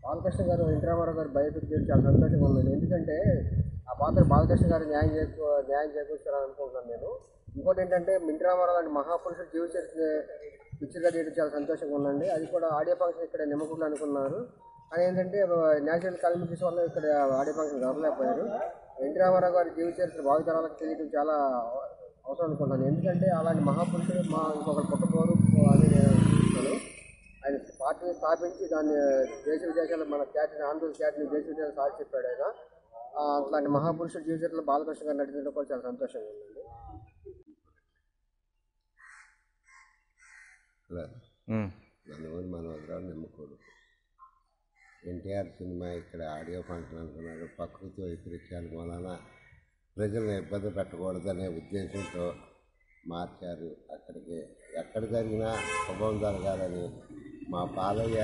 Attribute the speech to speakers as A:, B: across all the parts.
A: బాలకృష్ణ గారు ఎన్టీ రామారావు గారు బయోపిక్ చేయడం చాలా సంతోషంగా ఉందండి ఎందుకంటే ఆ పాత్ర బాలకృష్ణ గారు న్యాయం చేకూ న్యాయం చేకూర్చారని అనుకుంటున్నాను నేను ఇంకోటి ఏంటంటే ఎన్టీ రామారావు లాంటి మహాపురుషుడు జీవిత చరిత్ర పిక్చర్గా చేయడం చాలా సంతోషంగా ఉందండి అది కూడా ఆడియో ఫంక్షన్ ఇక్కడ నిమ్మకుండా అనుకున్నారు కానీ ఏంటంటే నేచురల్ కాలిమిటీస్ వల్ల ఇక్కడ ఆడియో ఫంక్షన్ జరగలేకపోయారు ఎన్టీ రామారావు గారి జీవిత చరిత్ర భావితరాలకు తెలియడం చాలా అవసరం అనుకుంటాను ఎందుకంటే అలాంటి మహాపురుషుడు మా ఇంకొకరు పుట్టబోరు అని నేను చూస్తున్నాను ఆయన పార్టీని స్థాపించి దాన్ని దేశ విదేశాలు మన ఖ్యాతిని ఆంధ్ర ఖ్యాతిని దేశ విదేశాలు సాధి చెప్పాడు ఆయన ఆ, అట్లాంటి మహాపురుషుడు జీవితంలో బాలకృష్ణ గారు నటించడం కూడా చాలా సంతోషంగా ఉందండి
B: ఉమ్.
C: మనవని మనవరావు నిమ్మకూరు ఎన్టీఆర్ సినిమా ఇక్కడ ఆడియో ఫంక్షన్ అనుకున్నారు ప్రకృతి వైపరీత్యాల వలన ప్రజలను ఇబ్బంది పెట్టకూడదనే ఉద్దేశంతో మార్చారు అక్కడికి ఎక్కడ జరిగినా శుభం జరగాలని మా బాలయ్య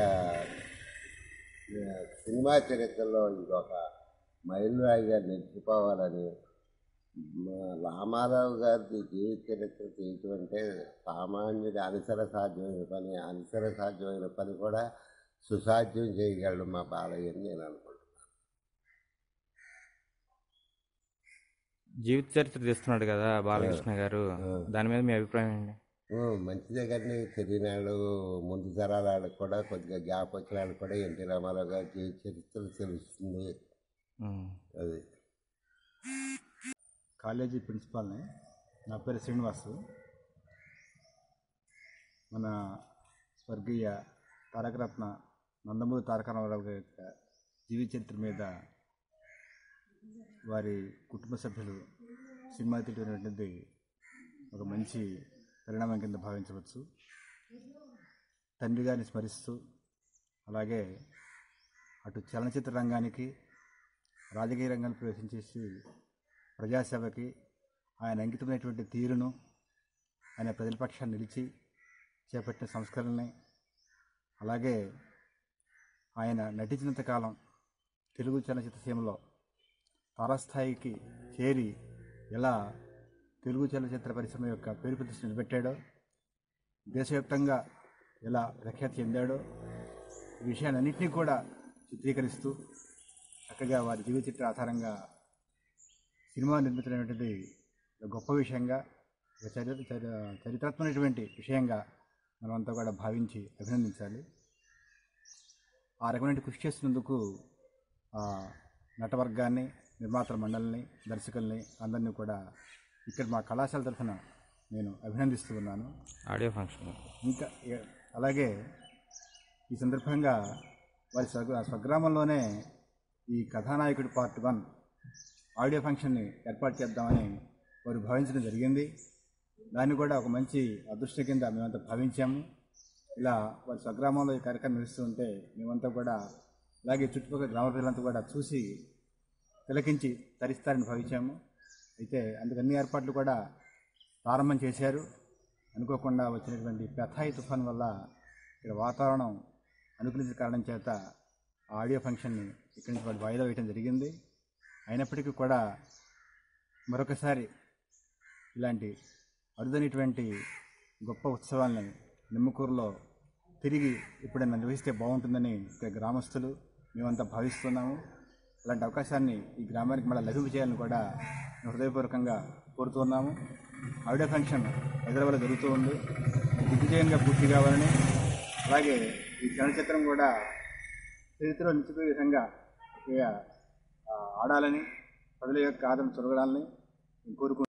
C: ఆ, సినిమా చరిత్రలో ఇదొక మైలురాయిగా నిలిచిపోవాలని మా రామారావు గారి జీవిత చరిత్ర తీయటం అంటే సామాన్యుడి అనుసర సాధ్యమైన పని అనుసర సాధ్యమైన పని కూడా సుసాధ్యం చేయగలడు మా బాలయ్య అని నేను అనుకుంటున్నాను
B: జీవిత చరిత్ర తీస్తున్నాడు కదా బాలకృష్ణ గారు దాని మీద మీ అభిప్రాయం ఏంటి
C: ఓ, మంచిదే కానీ తెలియని వాళ్ళు ముందు తరాల వాళ్ళకి కూడా కొద్దిగా గ్యాప్ వచ్చిన వాళ్ళకి కూడా ఎన్టీ రామారావు గారి జీవిత చరిత్ర తెలుస్తుంది
B: ఉమ్.
C: అది
D: కాలేజీ ప్రిన్సిపాల్ని నా పేరు శ్రీనివాసు మన స్వర్గీయ తారకరత్న నందమూరి తారక రామారావు గారి యొక్క జీవిత చరిత్ర మీద వారి కుటుంబ సభ్యులు సినిమా తీయటువంటిది ఒక మంచి పరిణామం కింద భావించవచ్చు తండ్రి గారిని స్మరిస్తూ అలాగే అటు చలనచిత్ర రంగానికి రాజకీయ రంగాన్ని ప్రవేశించేసి ప్రజాసేవకి ఆయన అంకితమైనటువంటి తీరును ఆయన ప్రజల పక్షాన్ని నిలిచి చేపట్టిన సంస్కరణని అలాగే ఆయన నటించినంత కాలం తెలుగు చలనచిత్ర సీమలో తారస్థాయికి చేరి ఎలా తెలుగు చలనచిత్ర పరిశ్రమ యొక్క పేరు ప్రతిష్ట నిలబెట్టాడో దేశవ్యాప్తంగా ఎలా ప్రఖ్యాతి చెందాడో ఈ విషయాలన్నింటినీ కూడా చిత్రీకరిస్తూ చక్కగా వారి జీవిత చిత్ర ఆధారంగా సినిమా నిర్మితమైనటువంటి ఒక గొప్ప విషయంగా ఒక చరి చరి చరిత్రాత్మకమైనటువంటి విషయంగా మనమంతా కూడా భావించి అభినందించాలి ఆ రకమైన కృషి చేసినందుకు ఆ నటవర్గాన్ని నిర్మాతల మండలిని దర్శకుల్ని అందరినీ కూడా ఇక్కడ మా కళాశాల తరఫున నేను అభినందిస్తూ ఉన్నాను
B: ఆడియో ఫంక్షన్
D: ఇంకా ఏ- అలాగే ఈ సందర్భంగా వారి స్వగ్రా స్వగ్రామంలోనే ఈ కథానాయకుడు పార్ట్ వన్ ఆడియో ఫంక్షన్ని ఏర్పాటు చేద్దామని వారు భావించడం జరిగింది దాన్ని కూడా ఒక మంచి అదృష్టం కింద మేమంతా భావించాము ఇలా వారి స్వగ్రామంలో ఈ కార్యక్రమం నిర్వహిస్తూ ఉంటే మేమంతా కూడా అలాగే చుట్టుపక్కల గ్రామ ప్రజలంతా కూడా చూసి తిలకించి తరిస్తారని భావించాము అయితే అందుకు అన్ని ఏర్పాట్లు కూడా ప్రారంభం చేశారు అనుకోకుండా వచ్చినటువంటి పెథాయి తుఫాన్ వల్ల ఇక్కడ వాతావరణం అనుకూలించిన కారణం చేత ఆ ఆడియో ఫంక్షన్ని ఇక్కడి నుంచి వాళ్ళు వాయిదా వేయడం జరిగింది అయినప్పటికీ కూడా మరొకసారి ఇలాంటి అరుదైనటువంటి గొప్ప ఉత్సవాల్ని నిమ్మకూరులో తిరిగి ఎప్పుడైనా నిర్వహిస్తే బాగుంటుందని ఇక్కడ గ్రామస్తులు మేమంతా భావిస్తున్నాము అలాంటి అవకాశాన్ని ఈ గ్రామానికి మళ్ళీ లభింప చేయాలని కూడా మేము హృదయపూర్వకంగా కోరుతున్నాము ఆడియో ఫంక్షన్ హైదరాబాద్లో జరుగుతూ ఉంది దిగ్విజయంగా పూర్తి కావాలని అలాగే ఈ చలనచిత్రం కూడా చరిత్రలో నిలిచిపోయే విధంగా ఇక, ఆ, ఆడాలని ప్రజల యొక్క ఆదరణ చొరగడాలని కోరుకుంటున్నాను